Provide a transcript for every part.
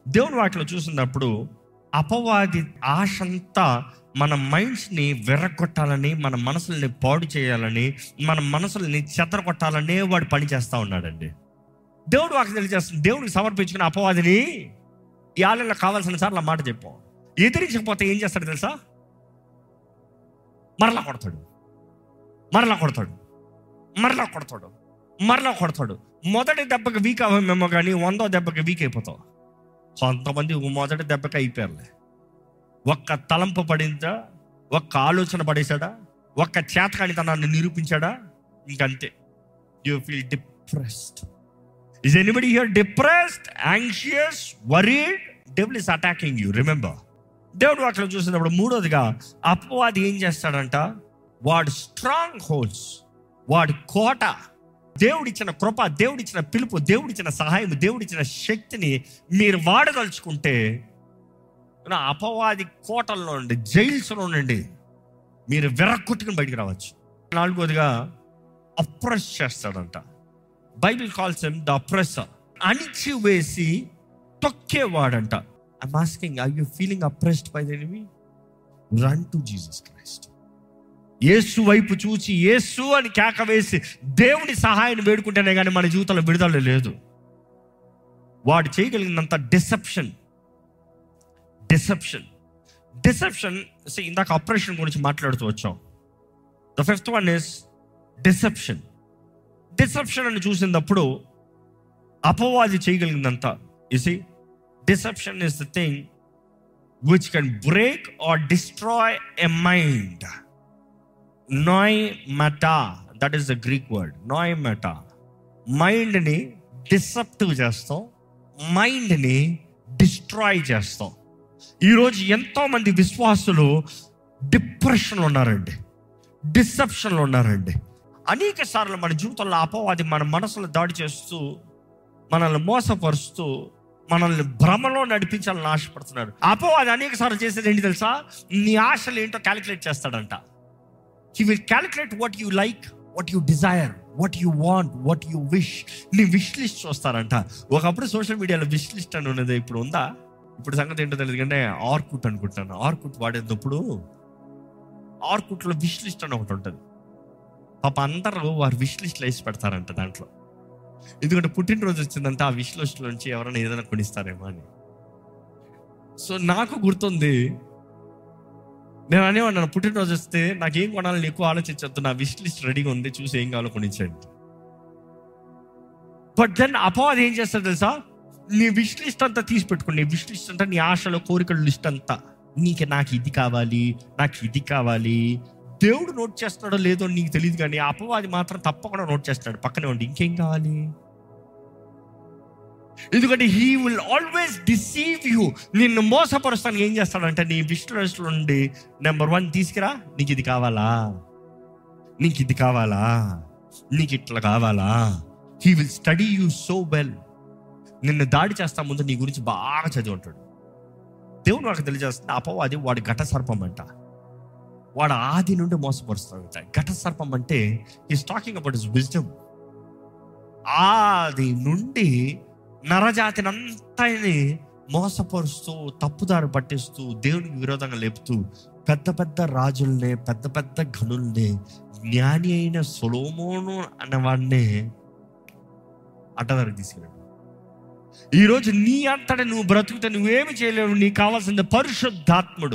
దేవుని వాటిలో చూసినప్పుడు అపవాది ఆశంతా మన మైండ్స్ని విర్రగొట్టాలని మన మనసుల్ని పాడు చేయాలని మన మనసుల్ని చెదరగొట్టాలనే వాడు పని చేస్తూ ఉన్నాడండి దేవుడు వాకి తెలియజేస్తుంది దేవుడికి సమర్పించుకున్న అపవాదిని ఈ ఆలయంలో కావాల్సిన సార్లు ఆ మాట చెప్పాం ఎదిరించకపోతే ఏం చేస్తాడు తెలుసా మరలా కొడతాడు మరలా కొడతాడు మరలా కొడతాడు మరలా కొడతాడు మొదటి దెబ్బకి వీక్ అవ్వమేమో కానీ వందో దెబ్బకి వీక్ అయిపోతావు కొంతమంది మొదటి దెబ్బకి అయిపోయారులే ఒక్క తలంపు పడిందా ఒక్క ఆలోచన పడేశాడా ఒక్క చేతకానితనాన్ని నిరూపించాడా ఇంకంతే you feel depressed is anybody here depressed anxious worried devil is attacking you remember దేవుడు అట్లా చూసినప్పుడు మూడోదిగా అపవాది ఏం చేస్తాడంట వాడు స్ట్రాంగ్ హోల్స్ వాడి కోట దేవుడిచ్చిన కృప దేవుడిచ్చిన పిలుపు దేవుడిచ్చిన సహాయం దేవుడిచ్చిన శక్తిని మీరు వాడదలుచుకుంటే నా అపవాది కోటల్లో నుండి జైల్స్లో నుండి మీరు వెరక్కొట్టుకుని బయటికి రావచ్చు నాలుగోదిగా అప్రెస్ చేస్తాడంట Bible calls him the oppressor అణిచి వేసి తొక్కేవాడంట I'm asking I you feeling oppressed by the enemy run to Jesus Christ Yesu వైపు చూచి యేసు అని కేక వేసి దేవుని సహాయాన్ని వేడుకుంటేనే కానీ మన జీవితంలో విడుదల లేదు వాడు చేయగలిగినంత డిసెప్షన్ డిసెప్షన్ డిసెప్షన్ ఇందాక ఆపరేషన్ గురించి మాట్లాడుతూ వచ్చాం the fifth one is deception deception అని చూసినప్పుడు అపవాది చేయగలిగినంత ఇసి deception is the thing which can break or destroy a mind నాయ్ మెటా that is the Greek word నాయ్ మెటా మైండ్ని డిసెప్టివ్ చేస్తాం మైండ్ని డిస్ట్రాయ్ చేస్తాం ఈరోజు ఎంతో మంది విశ్వాసులు డిప్రెషన్లో ఉన్నారండి డిసెప్షన్లో ఉన్నారండి అనేక సార్లు మన జీవితంలో అపవాది మన మనసులో దాడి చేస్తూ మనల్ని మోసపరుస్తూ మనల్ని భ్రమలో నడిపించాలని ఆశపడుతున్నాడు అపవాది అనేక సార్లు చేసేది ఏంటి తెలుసా నీ ఆశలు ఏంటో క్యాలిక్యులేట్ చేస్తాడంట he will calculate what you like what you desire what you want what you wish నీ విష్ లిస్ట్ చూస్తారంట ఒకప్పుడు సోషల్ మీడియాలో విష్ లిస్ట్ అని ఉన్నది ఇప్పుడు ఉందా ఇప్పుడు సంగతి ఏంటో తెలియదు కానీ ఆర్కుట్ అనుకుంటాను ఆర్కుట్ వాడేటప్పుడు ఆర్కుట్లో విష్ లిస్ట్ అని ఒకటి ఉంటుంది పాప అందరూ వారు విష్ లిస్ట్లో వేసి పెడతారంట దాంట్లో ఎందుకంటే పుట్టినరోజు వచ్చిందంటే ఆ విష్ లిస్ట్ నుంచి ఎవరైనా ఏదైనా కొనిస్తారేమో అని సో నాకు గుర్తుంది నేను అనేవాడిని పుట్టినరోజు వస్తే నాకేం కొనాలని ఎక్కువ ఆలోచించొద్దు నా విష్ లిస్ట్ రెడీగా ఉంది చూసి ఏం కావాలో కొనిచ్చండి బట్ దెన్ అపవాది ఏం చేస్తారు తెలుసా నీ విష్ లిస్ట్ అంతా తీసి పెట్టుకో నీ విష్ లిస్ట్ అంతా నీ ఆశల కోరికల లిస్ట్ అంతా నీకు నాకు ఇది కావాలి నాకు ఇది కావాలి దేవుడు నోట్ చేస్తున్నాడో లేదో నీకు తెలియదు కానీ ఆ అపవాది మాత్రం తప్పకుండా నోట్ చేస్తాడు పక్కనే ఉండి ఇంకేం కావాలి ఎందుకంటే he will always deceive you నిన్ను మోసపరుస్తాను ఏం చేస్తాడంటే నీ విష్ లిస్ట్ నుండి నెంబర్ వన్ తీసుకురా నీకు ఇది కావాలా నీకు ఇది కావాలా నీకు ఇట్లా కావాలా he will study you so well నిన్ను దాడి చేస్తా ముందు నీ గురించి బాగా చదివి ఉంటాడు దేవుడు నాకు తెలియజేస్తుంది అపవాది వాడి ఘట సర్పం అంట వాడు ఆది నుండి మోసపరుస్తాడంట ఘట సర్పం అంటే is talking about is wisdom ఆది నుండి నరజాతిని అంతని మోసపరుస్తూ తప్పుదారి పట్టిస్తూ దేవునికి విరోధంగా లేపుతూ పెద్ద పెద్ద రాజుల్ని పెద్ద పెద్ద గనుల్ని జ్ఞాని అయిన సొలోమోను అన్నవాడిని అడ్డదారికి తీసుకెళ్ళాడు ఈరోజు నీ అంతటా నువ్వు బ్రతుకుతే నువ్వేమి చేయలేవు నీకు కావాల్సింది పరిశుద్ధాత్ముడు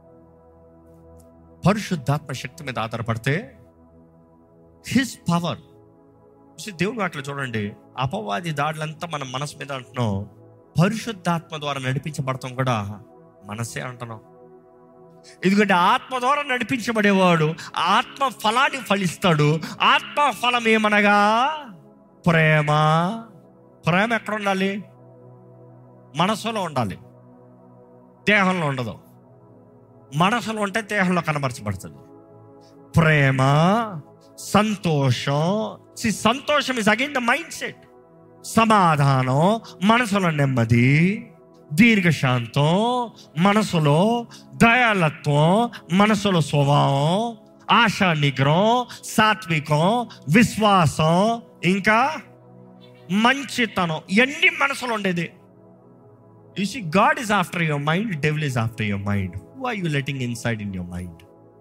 పరిశుద్ధాత్మ శక్తి మీద ఆధారపడితే హిస్ పవర్ దేవుడు అట్లా చూడండి అపవాది దాడులంతా మన మనసు మీద అంటున్నాం పరిశుద్ధాత్మ ద్వారా నడిపించబడతాం కూడా మనసే అంటున్నాం ఎందుకంటే ఆత్మ ద్వారా నడిపించబడేవాడు ఆత్మ ఫలాన్ని ఫలిస్తాడు ఆత్మ ఫలం ఏమనగా ప్రేమ ప్రేమ ఎక్కడ ఉండాలి మనసులో ఉండాలి దేహంలో ఉండదు మనసులో ఉంటే దేహంలో కనబరచబడుతుంది ప్రేమ సంతోషం సి సంతోషం is again the mindset సమాధానం మనసులో నెమ్మది దీర్ఘశాంతం మనసులో దయాలత్వం మనసులో స్వభావం ఆశా నిగ్రహం సాత్వికం విశ్వాసం ఇంకా మంచితనం ఇవన్నీ మనసులో ఉండేది you see God is after your mind devil is after your mind who are you letting inside in your mind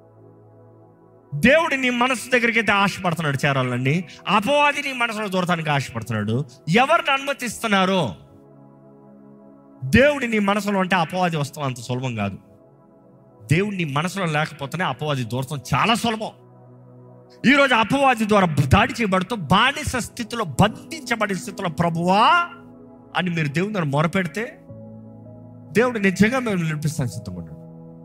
దేవుడు నీ మనసు దగ్గరికి అయితే ఆశపడుతున్నాడు చేరాలని అపవాది నీ మనసులో దూరటానికి ఆశపడుతున్నాడు ఎవరిని అనుమతిస్తున్నారో దేవుడి నీ మనసులో అంటే అపవాది వస్తాం అంత సులభం కాదు దేవుడు నీ మనసులో లేకపోతేనే అపవాది దూరతం చాలా సులభం ఈరోజు అపవాది ద్వారా దాడి చేయబడుతూ బానిస స్థితిలో బంధించబడిన స్థితిలో ప్రభువా అని మీరు దేవుని ద్వారా మొరపెడితే దేవుడు నిజంగా మేము నడిపిస్తాను సిద్ధమన్నాడు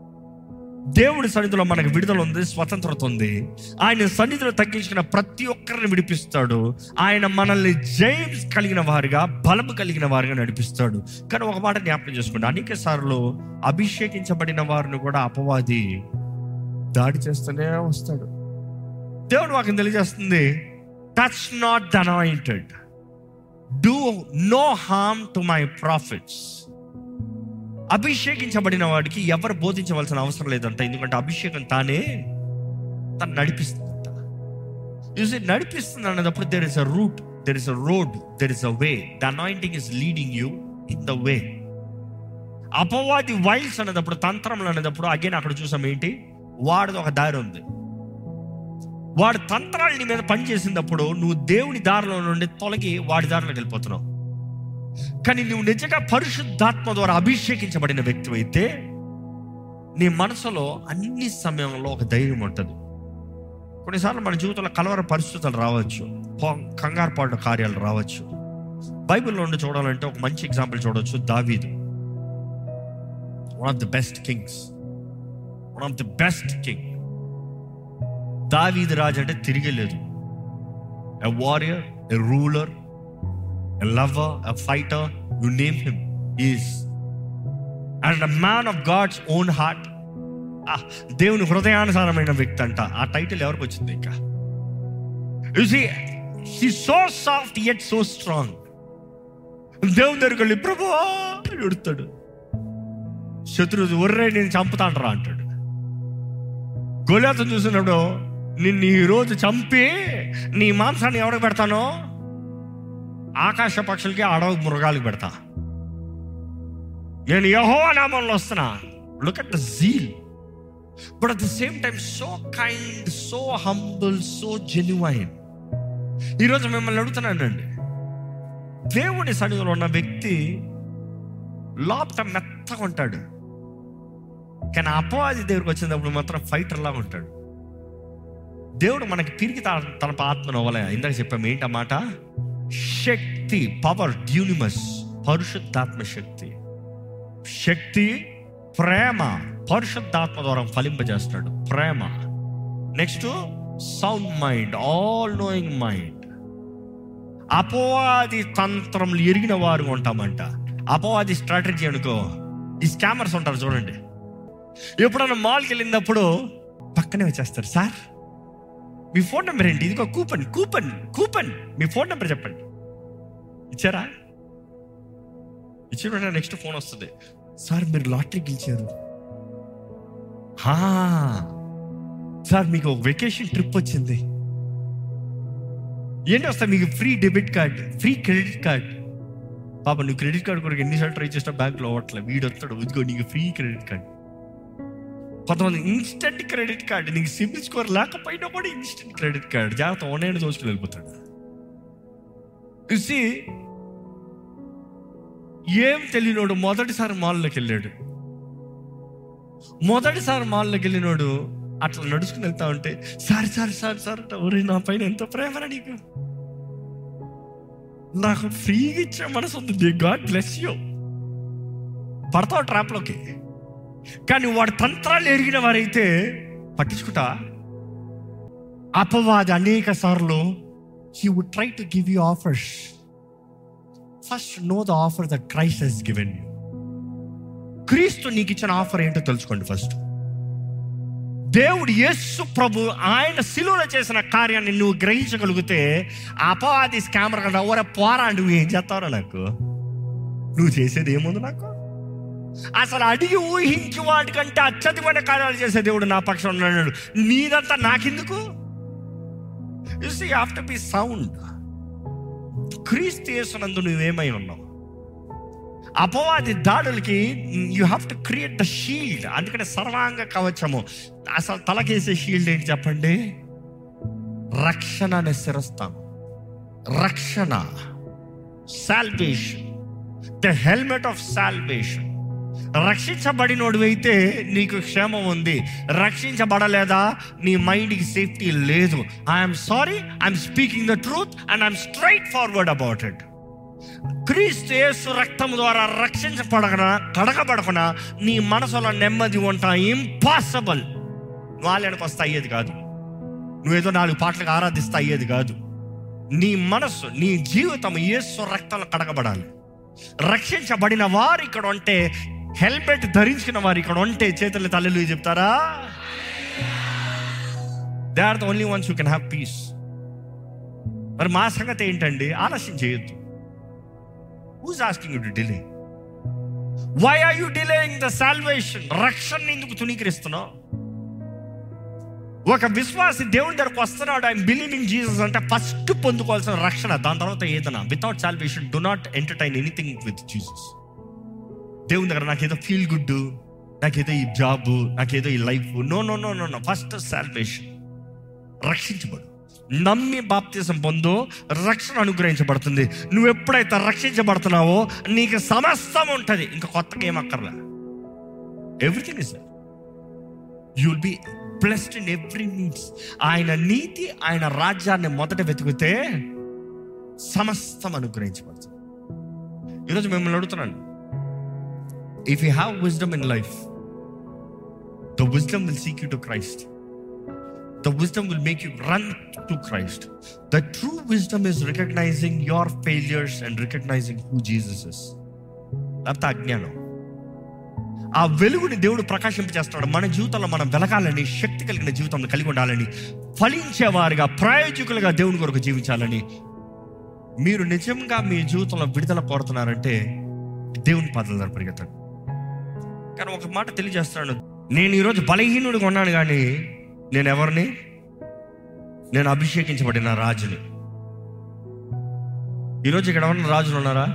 దేవుడి సన్నిధిలో మనకు విడుదల ఉంది స్వతంత్రత ఉంది ఆయన సన్నిధిలో తగ్గించుకున్న ప్రతి ఒక్కరిని విడిపిస్తాడు ఆయన మనల్ని జయం కలిగిన వారిగా బలము కలిగిన వారిగా నడిపిస్తాడు కానీ ఒక మాట జ్ఞాపకం చేసుకోండి అనేక సార్లు అభిషేకించబడిన వారిని కూడా అపవాది దాడి చేస్తూనే వస్తాడు దేవుడు వాకి తెలియజేస్తుంది touch not the anointed do no harm to my prophets అభిషేకించబడిన వాడికి ఎవరు బోధించవలసిన అవసరం లేదంట ఎందుకంటే అభిషేకం తానే తను నడిపిస్తుందంట చూసి నడిపిస్తుంది అన్నప్పుడు there is a route there is a road there is a way the anointing is leading you in the way అపవాది వైల్స్ అనేటప్పుడు తంత్రములు అనేటప్పుడు అగైన్ అక్కడ చూసాం ఏంటి వాడిది ఒక దారి ఉంది వాడు తంత్రాలు నీ మీద పనిచేసినప్పుడు నువ్వు దేవుని దారిలో నుండి తొలగి వాడి దారిలోకి వెళ్ళిపోతున్నావు కానీ నువ్వు నిజంగా పరిశుద్ధాత్మ ద్వారా అభిషేకించబడిన వ్యక్తి అయితే నీ మనసులో అన్ని సమయంలో ఒక ధైర్యం ఉంటుంది కొన్నిసార్లు మన జీవితంలో కలవర పరిస్థితులు రావచ్చు పో- కంగారు పాటు కార్యాలు రావచ్చు బైబిల్లో నుండి చూడాలంటే ఒక మంచి ఎగ్జాంపుల్ చూడవచ్చు Daveedu one of the best kings one of the best king Daveedu రాజు అంటే తిరిగే లేదు a warrior a ruler a lover a fighter you name him is and a man of God's own heart దేవుని హృదయానుసారమైన వ్యక్తి అంట ఆ టైటిల్ ఎవరికి వచ్చింది ఇంకా he so soft yet so strong దేవుని దగ్గరికి వెళ్ళి ప్రభు ఎడుతాడు శత్రువు ఒర్రే నేను చంపుతాను రా అంటాడు గొలియాతను చూసినప్పుడు నిన్ను ఈ రోజు చంపి నీ మాంసాన్ని ఎవరికి పెడతానో ఆకాశ పక్షులకి అడవి మృగాలకు పెడతా నేను యహో నామంలో వస్తున్నా look at the zeal but at the same time so kind so humble so genuine ఈరోజు మిమ్మల్ని అడుగుతున్నానండి దేవుని సన్నిధిలో ఉన్న వ్యక్తి లోపట మెత్తగా ఉంటాడు కానీ అపవాది దేవుడికి వచ్చినప్పుడు మాత్రం ఫైటర్ లాగా ఉంటాడు దేవుడు మనకి తిరిగి తన తన ఆత్మను అవ్వలే ఇందాక చెప్పాము ఏంటన్నమాట శక్తి పవర్ డ్యూనిమస్ పరిశుద్ధాత్మ శక్తి శక్తి ప్రేమ పరిశుద్ధాత్మ ద్వారా ఫలింపజేస్తాడు ప్రేమ next sound mind all knowing mind అపవాది తంత్రములు ఎరిగిన వారు ఉంటామంట అపవాది స్ట్రాటజీ అనుకో ఈ స్కామర్స్ ఉంటారు చూడండి ఎప్పుడన్నా మాల్కి వెళ్ళినప్పుడు పక్కనే వచ్చేస్తారు సార్ మీ ఫోన్ నెంబర్ ఏంటి ఇదిగో కూపన్ కూపన్ కూపన్ మీ ఫోన్ నెంబర్ చెప్పండి ఇచ్చారా ఇచ్చిన నెక్స్ట్ ఫోన్ వస్తుంది సార్ మీరు లాటరీ గెలిచారు హా, సార్ మీకు ఒక వెకేషన్ ట్రిప్ వచ్చింది ఏంటి వస్తా మీకు free debit card free credit card పాప నువ్వు క్రెడిట్ కార్డ్ కూడా ఎన్నిసార్లు ట్రై చేసినా బ్యాంక్లో అవ్వట్లే వీడు వస్తాడు ఇదిగో నీకు ఫ్రీ క్రెడిట్ కార్డ్ కొంతమంది ఇన్స్టెంట్ క్రెడిట్ కార్డ్ నీకు సిబిల్ స్కోర్ లేకపోయినా కూడా ఇన్స్టెంట్ క్రెడిట్ కార్డ్ జాగ్రత్త ఆన్లైన్ దోచుకుని వెళ్ళిపోతాడు చూసి ఏం తెలియనోడు మొదటిసారి మాల్లోకి వెళ్ళాడు మొదటిసారి మాల్లోకి వెళ్ళినోడు అట్లా నడుచుకుని వెళ్తా ఉంటే సార్ సార్ సార్ సార్ ఒరే నా పైన ఎంత ప్రేమరా నీకు నాకు ఫ్రీగా ఇచ్చే మనసు ఉంది గాడ్ బ్లెస్ యూ పడతావు ట్రాప్లోకి కానీ వాడి తంత్రాలు ఎరిగిన వారైతే పట్టించుకుంటా అపవాది అనేక సార్లు he would try to give you offers first no the offer the Christ he's given you Kreestu నీకు ఇచ్చిన ఆఫర్ ఏంటో తెలుసుకోండి ఫస్ట్ దేవుడు యేసు ప్రభు ఆయన శిలువలో చేసిన కార్యాన్ని నువ్వు గ్రహించగలిగితే అపవాది స్కామర్ కదా ఓరే పోరా నువ్వు ఏం చేస్తావురా నాకు నువ్వు చేసేది ఏముంది నాకు అసలు అడిగి ఊహించి వాటికంటే అత్యధికమైన కార్యాలు చేసే దేవుడు నా పక్షం ఉన్నాడు నీదంతా నాకెందుకు you see have to be sound Kreestu యేసునందు నువ్వేమై ఉన్నావు అపవాది దాడులకి you have to create the shield అందుకనే సర్వాంగ కవచము అసలు తలకేసే షీల్డ్ ఏంటి చెప్పండి రక్షణ అనే శిరస్థానం రక్షణ salvation the helmet of salvation రక్షించబడినోడు నీకు క్షేమం ఉంది రక్షించబడలేదా నీ మైండ్కి సేఫ్టీ లేదు I'm sorry I'm speaking the truth and I'm straightforward about it Kreestu Yesu రక్తం ద్వారా రక్షించబడకనా కడగబడకనా నీ మనసులో నెమ్మది ఉంటా ఇంపాసిబుల్ వాళ్ళకి వస్తే అయ్యేది కాదు నువ్వేదో నాలుగు పాటలకు ఆరాధిస్తే అయ్యేది కాదు నీ మనస్సు నీ జీవితం యేసు రక్తంలో కడగబడాలి రక్షించబడిన వారు ఇక్కడ ఉంటే హెల్మెట్ ధరించిన వారు ఇక్కడ ఉంటే చేతులు తల్లిలు చెప్తారా they are the only ones you can have peace మరి మా సంగతి ఏంటండి ఆలస్యం చేయొద్దు who's asking you to delay why are you delaying the salvation రక్షణ ఎందుకు తునీకరిస్తున్నావు ఒక విశ్వాసి దేవుని దగ్గరకు వస్తున్నాడు ఐఎమ్ బిలీవింగ్ జీసస్ అంటే ఫస్ట్ పొందుకోవాల్సిన రక్షణ దాని తర్వాత ఏదైనా without salvation do not entertain anything with Jesus దేవుని దగ్గర నాకేదో ఫీల్ గుడ్ నాకేదో ఈ జాబ్ నాకేదో ఈ life no no no no no first salvation రక్షించబడు నమ్మి బాప్తీసం పొందు రక్షణ అనుగ్రహించబడుతుంది నువ్వు ఎప్పుడైతే రక్షించబడుతున్నావో నీకు సమస్తం ఉంటుంది ఇంకా కొత్తగా ఏం అక్కర్లే everything is you will be blessed in every means ఆయన నీతి ఆయన రాజ్యాన్ని మొదట వెతికితే సమస్తం అనుగ్రహించబడుతుంది ఈరోజు మిమ్మల్ని అడుగుతున్నాను if you have wisdom in life the wisdom will seek you to Christ the wisdom will make you run to Christ the true wisdom is recognizing your failures and recognizing who Jesus is లేకపోతే అజ్ఞానం ఆ వెలుగుని దేవుడు ప్రకాశింపజేస్తున్నాడు మన జీవితంలో మనం వెలగాలని శక్తి కలిగిన జీవితంలో కలిగి ఉండాలని ఫలించేవారుగా ప్రయోజకులుగా దేవుని కొరకు జీవించాలని మీరు నిజంగా మీ జీవితంలో విడుదల కోరుతున్నారంటే దేవుని పాదల దగ్గర పరిగెత్తండి కానీ ఒక మాట తెలియజేస్తున్నాను నేను ఈరోజు బలహీనుడిగా ఉన్నాను కానీ నేను ఎవరిని నేను అభిషేకించబడిన రాజుని ఈరోజు ఇక్కడ ఎవరైనా రాజులు ఉన్నారా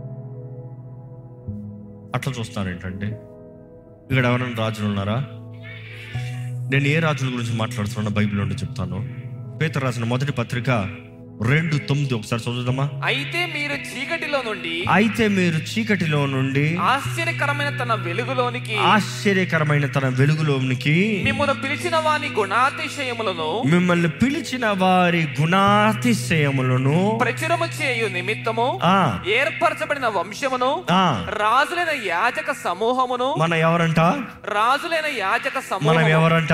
అట్లా చూస్తారు ఏంటంటే ఇక్కడ ఎవరైనా రాజులు ఉన్నారా నేను ఏ రాజుల గురించి మాట్లాడుతున్నా బైబిల్ నుండి చెప్తాను పేతురు రాసిన మొదటి పత్రిక రెండు తొమ్మిది ఒకసారి చదువుదామా అయితే మీరు చీకటిలో నుండి అయితే మీరు చీకటిలో నుండి ఆశ్చర్యకరమైన తన వెలుగులోనికి ఆశ్చర్యకరమైన తన వెలుగులోనికి మిమ్మల్ని పిలిచిన వాని గుణాతిశయములను మిమ్మల్ని పిలిచిన వారి గుణాతిశయములను ప్రచురము చేయు నిమిత్తము ఆ ఏర్పరచబడిన వంశమును ఆ రాజులైన యాజక సమూహమును మన ఎవరంట రాజులైన యాజక మనం సమూహము ఎవరంట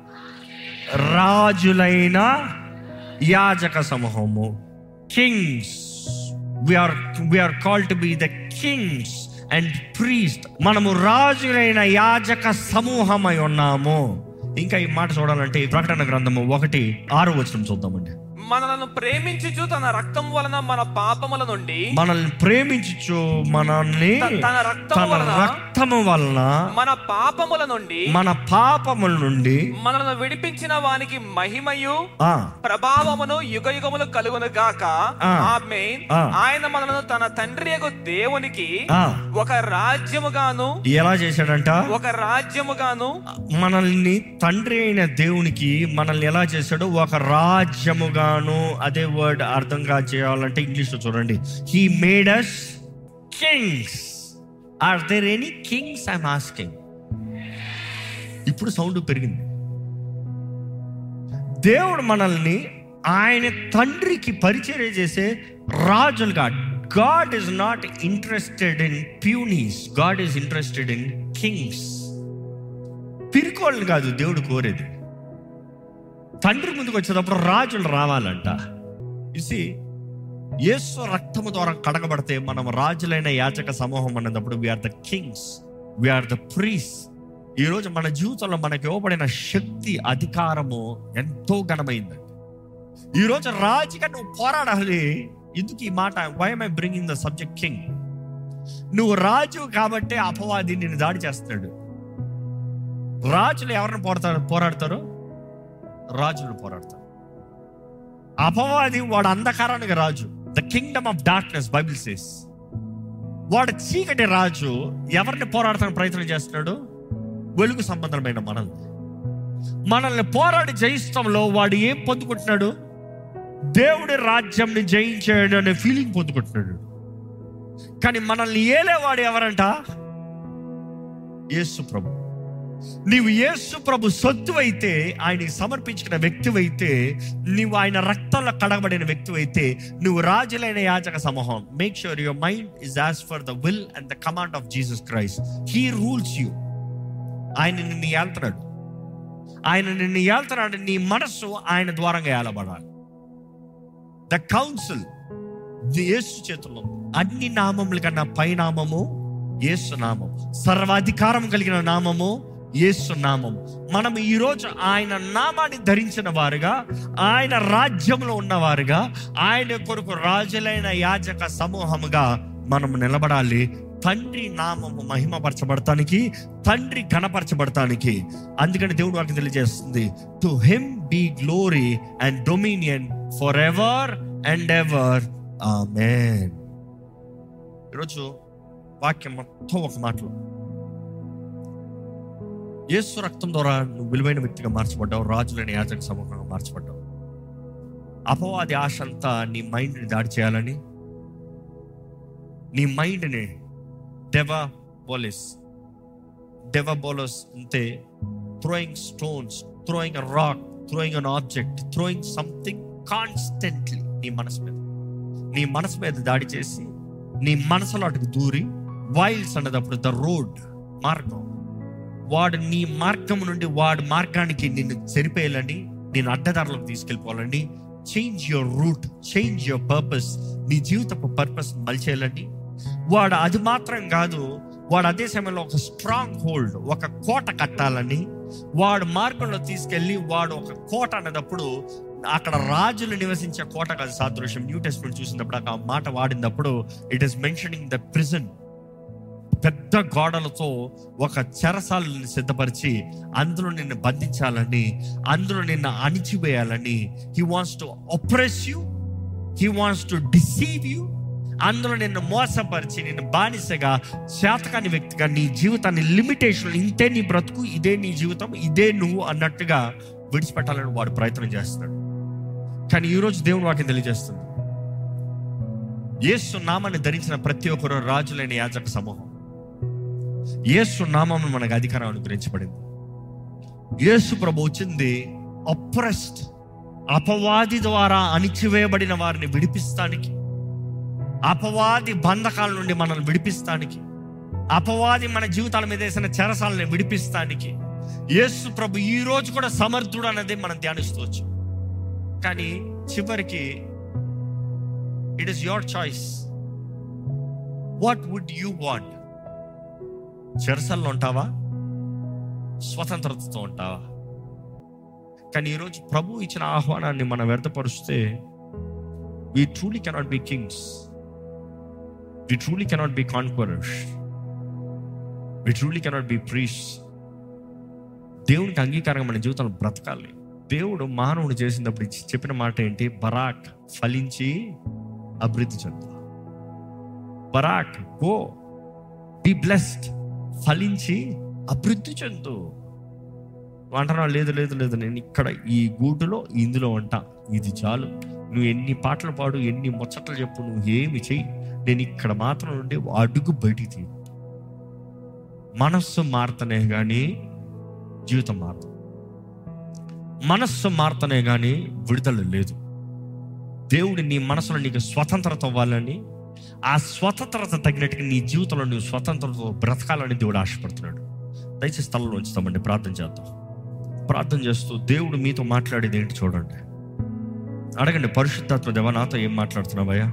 రాజులైన యాజక సమూహము kings we're we're call to be the kings and priest మనము రాజులైన యాజక సమూహమై ఉన్నాము ఇంకా ఈ మాట చూడాలంటే ఈ ప్రకటన గ్రంథము ఒకటి ఆరు వచనం చూద్దామండి మనలను ప్రేమించుచు తన రక్తం వలన మన పాపముల నుండి మనల్ని ప్రేమించు మనల్ని త- తన రక్తము తన వలన రక్తము వలన మన పాపముల నుండి మన పాపముల నుండి మనలను విడిపించిన వానికి మహిమయు ఆ ప్రభావమును యుగ యుగములు కలుగును గాక ఆ. ఆమేన్ ఆ. ఆయన మనలను తన తండ్రి యొక్క దేవునికి ఆ ఒక రాజ్యముగాను ఎలా చేశాడంట ఒక రాజ్యముగాను మనల్ని తండ్రి అయిన దేవునికి మనల్ని ఎలా చేశాడు ఒక రాజ్యముగాను అదే వర్డ్ అర్థంగా చేయాలంటే ఇంగ్లీష్లో చూడండి he made us kings are there any kings I'm asking ఇప్పుడు సౌండ్ పెరిగింది దేవుడు మనల్ని ఆయన తండ్రికి పరిచర్య చేసే రాజులుగా God is not interested in punies God is interested in kings పిరికోళ్ళని కాదు దేవుడు కోరేది తండ్రి ముందుకు వచ్చేటప్పుడు రాజులు రావాలంట ఇసి యేసు రక్తము ద్వారా కడగబడితే మనం రాజులైన యాచక సమూహం అన్నప్పుడు we're the kings we're the priest ఈరోజు మన జీవితంలో మనకి ఇవ్వబడిన శక్తి అధికారము ఎంతో ఘనమైందండి ఈరోజు రాజుగా నువ్వు పోరాడాలి ఎందుకు ఈ మాట why I bringing the subject king నువ్వు రాజు కాబట్టి అపవాది నిన్ను దాడి చేస్తున్నాడు రాజులు ఎవరిని పోరాడతారు పోరాడతారు రాజులు పోరాడతారు అపవాది వాడు అంధకారానికి రాజు the kingdom of darkness Bible says వాడు చీకటి రాజు ఎవరిని పోరాడటానికి ప్రయత్నం చేస్తున్నాడు వెలుగు సంబంధమైన మనల్ని మనల్ని పోరాడి జయిస్తంలో వాడు ఏం పొందుకుంటున్నాడు దేవుడి రాజ్యంని జయించాడు అనే ఫీలింగ్ పొందుకుంటున్నాడు కానీ మనల్ని ఏలేవాడు ఎవరంట యేసు ప్రభు నీవు యేసు ప్రభు సొత్తు అయితే ఆయనకి సమర్పించిన వ్యక్తివైతే నీవు ఆయన రక్తంలో కడగబడిన వ్యక్తివైతే నువ్వు రాజులైన యాజక సమూహం make sure your mind is as per the will and the command of Jesus Christ he rules you ఆయన నిన్ను ఏళ్తున్నాడు ఆయన నిన్ను ఏళ్తున్నాడు నీ మనస్సు ఆయన ద్వారంగా ఏలబడాలి ద కౌన్సిల్ యేసు చేతుల్లో ఉంది. అన్ని నామముల కన్నా పై నామము యేసు నామం సర్వాధికారం కలిగిన నామము యేసు నామం మనం ఈరోజు ఆయన నామాన్ని ధరించిన వారుగా ఆయన రాజ్యంలో ఉన్నవారుగా ఆయన కొరకు రాజులైన యాజక సమూహముగా మనం నిలబడాలి తండ్రి నామము మహిమపరచబడటానికి తండ్రి కనపరచబడటానికి అందుకని దేవుడు వారికి తెలియజేస్తుంది to him be glory and dominion forever and ever amen ఈరోజు వాక్యం మొత్తం ఒక మాటలో యేసు రక్తం ద్వారా నువ్వు విలువైన వ్యక్తిగా మార్చబడ్డావు రాజులైన యాజక సమూహంగా మార్చబడ్డావు అపవాది ఆశ అంతా నీ మైండ్ని దాడి చేయాలని నీ మైండ్ని డెవా బోలిస్ డెవా బోలస్ అంటే throwing stones throwing a rock throwing an object throwing something constantly నీ మనసు మీద నీ మనసు మీద దాడి చేసి నీ మనసులో అటుకు దూరి వైల్డ్స్ అన్నదప్పుడు ద రోడ్ మార్గం వాడు నీ మార్గం నుండి వాడి మార్గానికి నిన్ను చెరిపేయాలని నేను అడ్డదారులకు తీసుకెళ్ళిపోవాలని change your route change your purpose నీ జీవితపు పర్పస్ మలిచేయాలని వాడు అది మాత్రం కాదు వాడు అదే సమయంలో ఒక స్ట్రాంగ్ హోల్డ్ ఒక కోట కట్టాలని వాడు మార్గంలో తీసుకెళ్ళి వాడు ఒక కోట అనేటప్పుడు అక్కడ రాజులు నివసించే కోట కాదు సాదృశ్యం న్యూ టెస్ట్మెంట్ చూసినప్పుడు ఆ మాట వాడినప్పుడు it is mentioning the prison పెద్ద గోడలతో ఒక చెరసాలని సిద్ధపరిచి అందులో నిన్ను బంధించాలని అందులో నిన్ను అణిచివేయాలని he wants to oppress you he wants to deceive you అందులో నిన్ను మోసపరిచి నిన్ను బానిసగా శాతకాని వ్యక్తిగా నీ జీవితాన్ని లిమిటేషన్ ఇంతే నీ బ్రతుకు ఇదే నీ జీవితం ఇదే నువ్వు అన్నట్టుగా విడిచిపెట్టాలని వాడు ప్రయత్నం చేస్తున్నాడు కానీ ఈరోజు దేవుని వాక్యం తెలియజేస్తుంది యేసు నామాన్ని ధరించిన ప్రతి ఒక్కరు రాజులైన యాజక సమూహం యేసు నామం మనకు అధికారం అనుగ్రహించబడింది యేసు ప్రభు వచ్చింది అప్రెస్డ్ అపవాది ద్వారా అణిచివేయబడిన వారిని విడిపిస్తానికి అపవాది బంధకాల నుండి మనల్ని విడిపిస్తానికి అపవాది మన జీవితాల మీద వేసిన చెరసాలని విడిపిస్తానికి యేసు ప్రభు ఈ రోజు కూడా సమర్థుడు అన్నది మనం ధ్యానిస్తూ కానీ చివరికి it is your choice what would you want చెరసల్లో ఉంటావా స్వతంత్రతతో ఉంటావా కానీ ఈరోజు ప్రభు ఇచ్చిన ఆహ్వానాన్ని మనం వ్యర్థపరుస్తే we truly cannot be kings we truly cannot be conquerors we truly cannot be priests దేవునికి అంగీకారంగా మన జీవితంలో బ్రతకాలి దేవుడు మానవుడు చేసినప్పుడు ఇచ్చి చెప్పిన మాట ఏంటి బరాక్ ఫలించి అభివృద్ధి చెందు బరాక్ గో బి బ్లెస్డ్ ఫలించి అభివృద్ధి చెందు నువ్వు అంటున్నావు లేదు లేదు లేదు నేను ఇక్కడ ఈ గూటులో ఇందులో ఉంటా ఇది చాలు నువ్వు ఎన్ని పాటలు పాడు ఎన్ని ముచ్చట్లు చెప్పు నువ్వు ఏమి చెయ్యి నేను ఇక్కడ మాత్రం ఉండి అడుగు బయటికి తీ మనస్సు మారుతనే కానీ జీవితం మారదు మనస్సు మారుతనే కానీ విడుదల లేదు దేవుడు నీ మనసులో నీకు స్వతంత్రత ఇవ్వాలని ఆ స్వతంత్రత తగినట్టుగా నీ జీవితంలో నువ్వు స్వతంత్రత బ్రతకాలని దేవుడు ఆశపడుతున్నాడు దయచేసి స్థలంలో ఉంచుతామండి ప్రార్థన చేద్దాం ప్రార్థన చేస్తూ దేవుడు మీతో మాట్లాడేది ఏంటి చూడండి అడగండి పరిశుద్ధాత్మ దేవ నాతో ఏం మాట్లాడుతున్నావయ్యా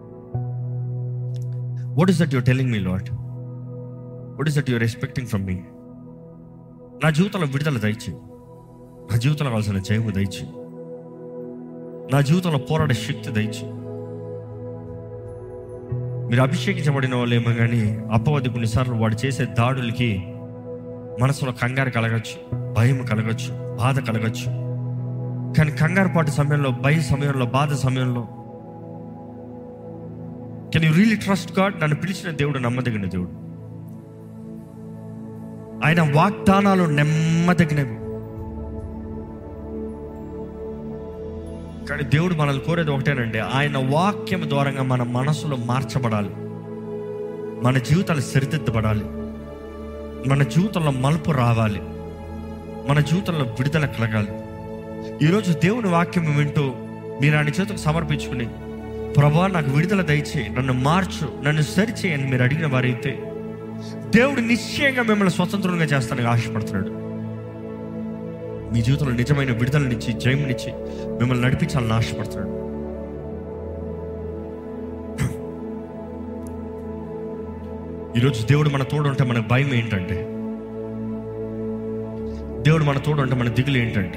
what is that you're telling me lord what is that you're expecting from me నా జీవితంలో విడుదల దయచి నా జీవితంలో కావాల్సిన జయము దయచి నా జీవితంలో పోరాడే శక్తి దయచి మీరు అభిషేకించబడిన వాళ్ళు ఏమో కానీ అపవాది కొన్నిసార్లు వాడు చేసే దాడులకి మనసులో కంగారు కలగచ్చు భయం కలగచ్చు బాధ కలగచ్చు కానీ కంగారు పాటు సమయంలో భయ సమయంలో బాధ సమయంలో can you really trust God నన్ను పిలిచిన దేవుడు నమ్మదగిన దేవుడు ఆయన వాగ్దానాలు నెమ్మదగినవి కానీ దేవుడు మనల్ని కోరేది ఒకటేనండి ఆయన వాక్యం ద్వారంగా మన మనసులో మార్చబడాలి మన జీవితాలు సరిదిద్దబడాలి మన జీవితంలో మలుపు రావాలి మన జీవితంలో విడుదల కలగాలి ఈరోజు దేవుని వాక్యం వింటూ మీరు ఆయన చేతులకు సమర్పించుకుని ప్రభా నాకు విడుదల దయచేయి నన్ను మార్చు నన్ను సరిచేయి అని మీరు అడిగిన వారైతే దేవుడు నిశ్చయంగా మిమ్మల్ని స్వతంత్రంగా చేస్తానని ఆశపడుతున్నాడు మీ జీవితంలో నిజమైన విడుదలనిచ్చి జయమునిచ్చి మిమ్మల్ని నడిపించాలని ఆశపడుతున్నాడు ఈరోజు దేవుడు మన తోడు ఉంటే మనకు భయం ఏంటంటే దేవుడు మన తోడు ఉంటే మన దిగులు ఏంటంటే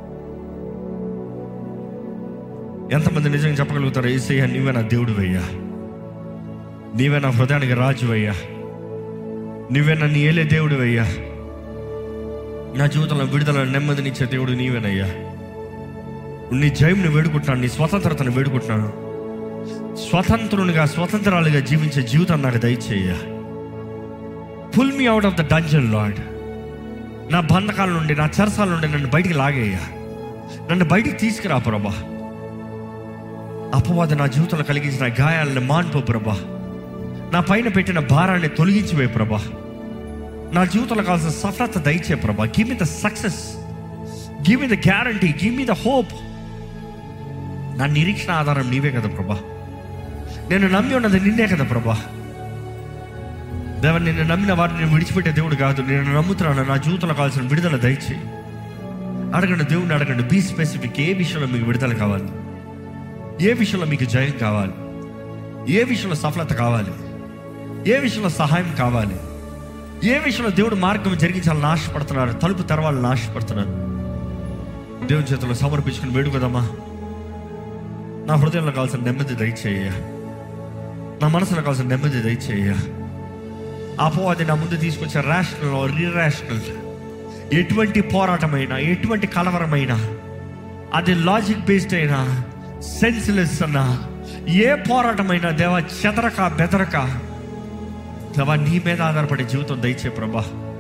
ఎంతమంది నిజంగా చెప్పగలుగుతారు ఏసయ్య నీవే నా దేవుడు అయ్యా నీవే నా హృదయానికి రాజు అయ్యా నీవే నన్ను ఏలే దేవుడు అయ్యా నా జీవితంలో విడుదల నెమ్మదినిచ్చే దేవుడు నీవేనయ్యా నీ జయంని వేడుకుంటున్నాను నీ స్వతంత్రతను వేడుకుంటున్నాను స్వతంత్రునిగా స్వతంత్రాలుగా జీవించే జీవితం నాకు దయచేయ pull me out of the dungeon lord నా బంధకాల నుండి నా చెరసాల నుండి నన్ను బయటికి లాగేయ నన్ను బయటికి తీసుకురా ప్రభా అపవాద నా జీవితంలో కలిగించిన గాయాలను మాన్పో ప్రభా నా పైన పెట్టిన భారాన్ని తొలగించివే ప్రభా నా జీవితంలో కావాల్సిన సఫలత దయచే ప్రభా give me the success give me the guarantee give me the hope నా నిరీక్షణ ఆధారం నీవే కదా ప్రభా నేను నమ్మి ఉన్నది నిన్నే కదా ప్రభా దేవ నేను నమ్మిన వారిని నేను విడిచిపెట్టే దేవుడు కాదు నేను నమ్ముతున్నాను నా జీవితంలో కావాల్సిన విడుదల దయచేయి అడగండి దేవుడిని అడగండి బీ స్పెసిఫిక్ ఏ విషయంలో మీకు విడుదల కావాలి ఏ విషయంలో మీకు జయం కావాలి ఏ విషయంలో సఫలత కావాలి ఏ విషయంలో సహాయం కావాలి ఏ విషయంలో దేవుడు మార్గం జరిగించాలని ఆశపడుతున్నారు తలుపు తెరవాలని ఆశపడుతున్నారు దేవుని చేతుల్లో సమర్పించుకుని వేడుకదమ్మా నా హృదయంలో కావాల్సిన నెమ్మది దయచేయ నా మనసులో కావాల్సిన నెమ్మది దయచేయ అపవాది నా ముందు తీసుకొచ్చే రేషనల్ రిరేషనల్ ఎటువంటి పోరాటమైనా ఎటువంటి కలవరమైనా అది లాజిక్ బేస్డ్ అయినా సెన్స్లెస్ అన్నా ఏ పోరాటమైనా దేవా చెదరక బెదరక దేవా నీ మీద ఆధారపడే జీవితం దయచే ప్రభా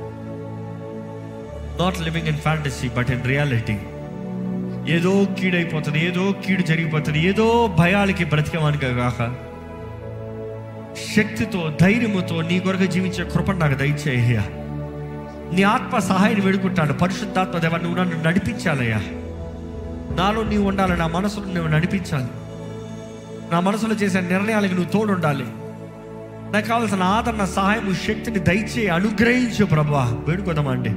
not living in fantasy but in reality ఏదో కీడైపోతుంది ఏదో కీడు జరిగిపోతుంది ఏదో భయాలకి బ్రతికేవానికి కాక శక్తితో ధైర్యముతో నీ కొరకు జీవించే కృపను నాకు దయచేయ్యా నీ ఆత్మ సహాయాన్ని వేడుకుంటాను పరిశుద్ధాత్మ దేవ నువ్వు నన్ను నడిపించాలయ్యా నాలో నీవు ఉండాలి నా మనసులో నువ్వు నడిపించాలి నా మనసులో చేసే నిర్ణయాలకు నువ్వు తోడు ఉండాలి నాకు కావాల్సిన ఆదరణ సహాయం శక్తిని దయచే అనుగ్రహించు ప్రభా వేడుకోదామా అండి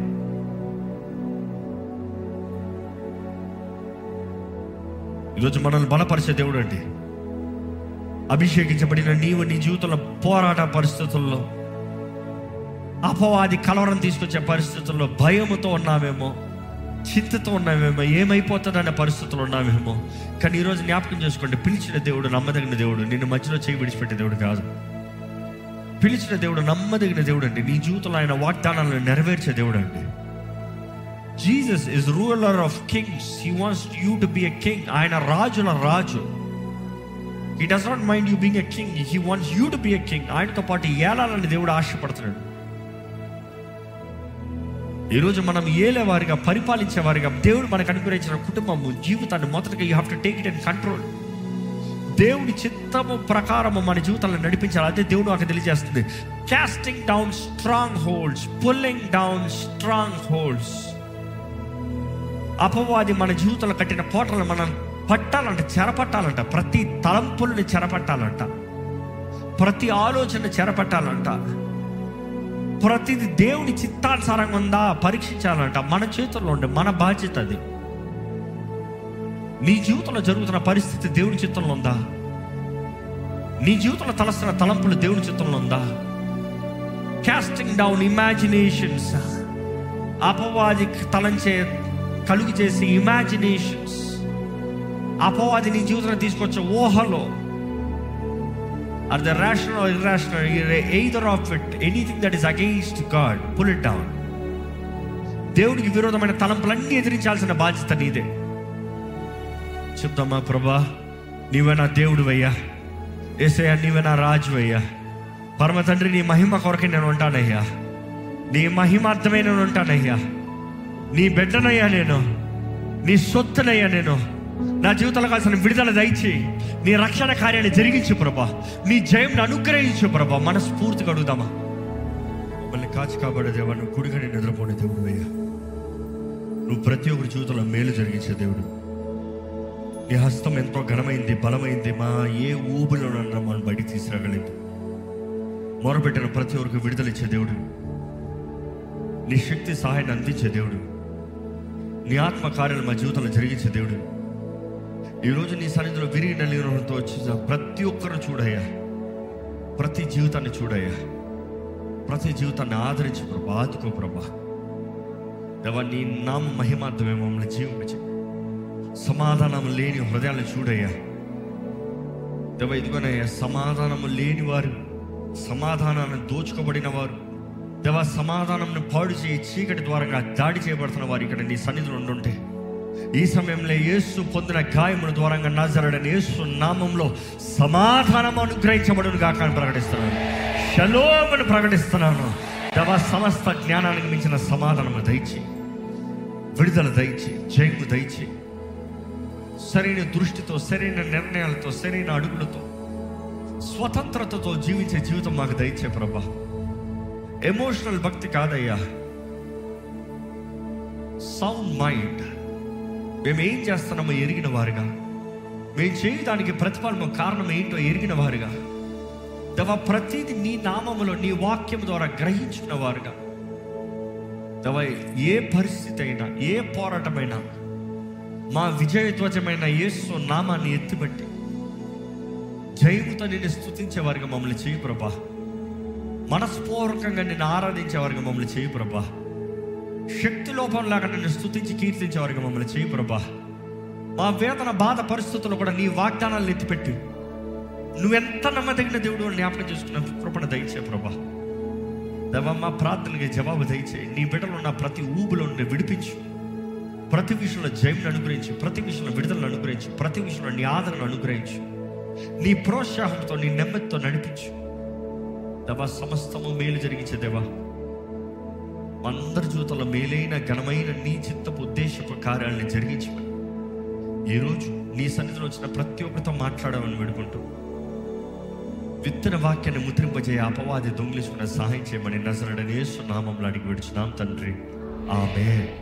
ఈరోజు మనల్ని బలపరిచే దేవుడు అండి అభిషేకించబడిన నీవు నీ జీవితంలో పోరాట పరిస్థితుల్లో అపవాది కలవరం తీసుకొచ్చే పరిస్థితుల్లో భయముతో ఉన్నామేమో చింతతో ఉన్నామేమో ఏమైపోతుందనే పరిస్థితులు ఉన్నామేమో కానీ ఈరోజు జ్ఞాపకం చేసుకోండి పిలిచిన దేవుడు నమ్మదగిన దేవుడు నిన్ను మధ్యలో చేయి విడిచిపెట్టే దేవుడు కాదు పిలిచిన దేవుడు నమ్మదగిన దేవుడు అండి నీ జీవితంలో ఆయన వాగ్దానాలను నెరవేర్చే దేవుడు అండి Jesus is ruler of kings he wants you to be a king ఆయన రాజుల రాజు he does not mind you being a king he wants you to be a king ఆయనతో పాటు ఏలాలని దేవుడు ఆశపడుతున్నాడు ఈరోజు మనం ఏలే వారిగా పరిపాలించే వారిగా దేవుడు మనకు అనుగ్రహించిన కుటుంబము జీవితాన్ని మొదటగా you have to take it in control దేవుని చిత్తము ప్రకారము మన జీవితాలను నడిపించాలి అదే దేవుడు నాకు తెలియజేస్తుంది casting down strongholds pulling down strongholds అపవాది మన జీవితంలో కట్టిన కోటలను మనం పట్టాలంట చెరపట్టాలంట ప్రతి తలంపుల్ని చెరపట్టాలంట ప్రతి ఆలోచన చెరపట్టాలంట ప్రతిది దేవుని చిత్తానుసారంగా ఉందా పరీక్షించాలంట మన చేతుల్లో ఉండే మన బాధ్యత అది నీ జీవితంలో జరుగుతున్న పరిస్థితి దేవుని చిత్తంలో ఉందా నీ జీవితంలో తలస్తున్న తలంపులు దేవుని చిత్తంలో ఉందా కాస్టింగ్ డౌన్ ఇమాజినేషన్స్ అపవాది తలంచే కలుగు చేసే ఇమాజినేషన్స్ అపవాది నీ జీవితంలో తీసుకొచ్చే ఊహలో are the rational irrational either of it anything that is against God pull it down దేవునికి విరోధమైన తలంపులన్నీ ఎదిరించాల్సిన బాధ్యత నీదే చెప్తామా ప్రభా నీవే నా దేవుడు అయ్యా ఏసయ్యా నీవే నా రాజు అయ్యా పరమ తండ్రి నీ మహిమ కొరకే నేను ఉంటానయ్యా నీ మహిమార్థమే నేను ఉంటానయ్యా నీ బిడ్డనయ్యా నేను నీ సొత్తునయ్యా నేను నా జీవితంలో కాల్సిన విడుదల దయచేయి నీ రక్షణ కార్యాన్ని జరిగించు ప్రభా నీ జయంను అనుగ్రహించు ప్రభా మనస్ఫూర్తిగా అడుగుదామా మమ్మల్ని కాచి కాబడే దేవా నువ్వు కుడిగని నిద్రపోనే దేవుడు అయ్యా నువ్వు ప్రతి ఒక్కరి జీవితంలో మేలు జరిగించే దేవుడు నీ హస్తం ఎంతో ఘనమైంది బలమైంది మా ఏ ఊబిలో మనం బయటికి తీసుకురాగలేదు మొరపెట్టిన ప్రతి ఒక్కరికి విడుదల ఇచ్చే దేవుడు నీ శక్తి సహాయాన్ని అందించే దేవుడు నీ ఆత్మ కార్యాలు మా జీవితంలో జరిగించే దేవుడు ఈరోజు నీ సన్నిధిలో విరిగి నలిగినతో వచ్చిన ప్రతి ఒక్కరు చూడయ్యా ప్రతి జీవితాన్ని చూడయ్యా ప్రతి జీవితాన్ని ఆదరించి ప్రభా ఆదుకో ప్రభా దేవా నీ నామ మహిమార్థమే మమ్మల్ని జీవించే సమాధానం లేని హృదయాలను చూడయ్యా దేవ ఇదిగోనయ్యా సమాధానం లేని వారు సమాధానాన్ని దోచుకోబడిన వారు దేవ సమాధానంను పాడు చేయి చీకటి ద్వారా దాడి చేయబడుతున్న వారు ఇక్కడ నీ సన్నిధిలో ఉండుంటే ఈ సమయంలో యేసు పొందిన గాయముల ద్వారా నాజరడని యేసు నామంలో సమాధానం అనుగ్రహించబడును గాక అని ప్రకటిస్తున్నాను షలోమని ప్రకటిస్తున్నాను దేవ సమస్త జ్ఞానానికి మించిన సమాధానము దయచి విడుదల దయచి జయము దయచి సరైన దృష్టితో సరైన నిర్ణయాలతో సరైన అడుగులతో స్వతంత్రతతో జీవించే జీవితం మాకు దయచే ప్రభా ఎమోషనల్ భక్తి కాదయ్యా సౌండ్ మైండ్ మేము ఏం చేస్తున్నామో ఎరిగిన వారుగా మేము చేయడానికి ప్రతిఫలం కారణం ఏంటో ఎరిగిన వారుగా దవ ప్రతిది నీ నామములో నీ వాక్యం ద్వారా గ్రహించుకున్న వారుగా దవ ఏ పరిస్థితి అయినా ఏ పోరాటమైనా మా విజయధ్వజమైన యేసు నామాన్ని ఎత్తిబట్టి జయముతో నిన్ను స్థుతించే వారిగా మమ్మల్ని చేయి ప్రభా మనస్పూర్వకంగా నిన్ను ఆరాధించే వారిగా మమ్మల్ని చేయి ప్రభా శక్తి లోపంలాగా నిన్ను స్థుతించి కీర్తించే వారిగా మమ్మల్ని చేయి ప్రభా మా వేదన బాధ పరిస్థితుల్లో కూడా నీ వాగ్దానాలను ఎత్తిపెట్టి నువ్వెంత నమ్మదగిన దేవుడు అని జ్ఞాపకం చేసుకున్న కృపణ దయచే ప్రభా దేవా మా ప్రార్థనకి జవాబు దయచే నీ బిడ్డలు ఉన్న ప్రతి ఊబులో నుండి విడిపించు ప్రతి విషయంలో జయం అనుగ్రహించు ప్రతి విషయంలో విడుదలను అనుగ్రహించు ప్రతి విషయంలో నీ ఆదరణ అనుగ్రహించు నీ ప్రోత్సాహంతో నీ నెమ్మదితో నడిపించు దేవా సమస్తము మేలు జరిగించే దేవా అందరి జీవితంలో మేలైన ఘనమైన నీ చిత్తపు ఉద్దేశపు కార్యాలను జరిగించమని ఈరోజు నీ సన్నిధిలో వచ్చిన ప్రతి ఒక్కరితో మాట్లాడమని వేడుకుంటూ విత్తన వాక్యాన్ని ముద్రింపజేయ అపవాది దొంగిలించుకున్న సహాయం చేయమని నజరడని యేసు నామంలో అడిగి విడుచున్నాం తండ్రి ఆమె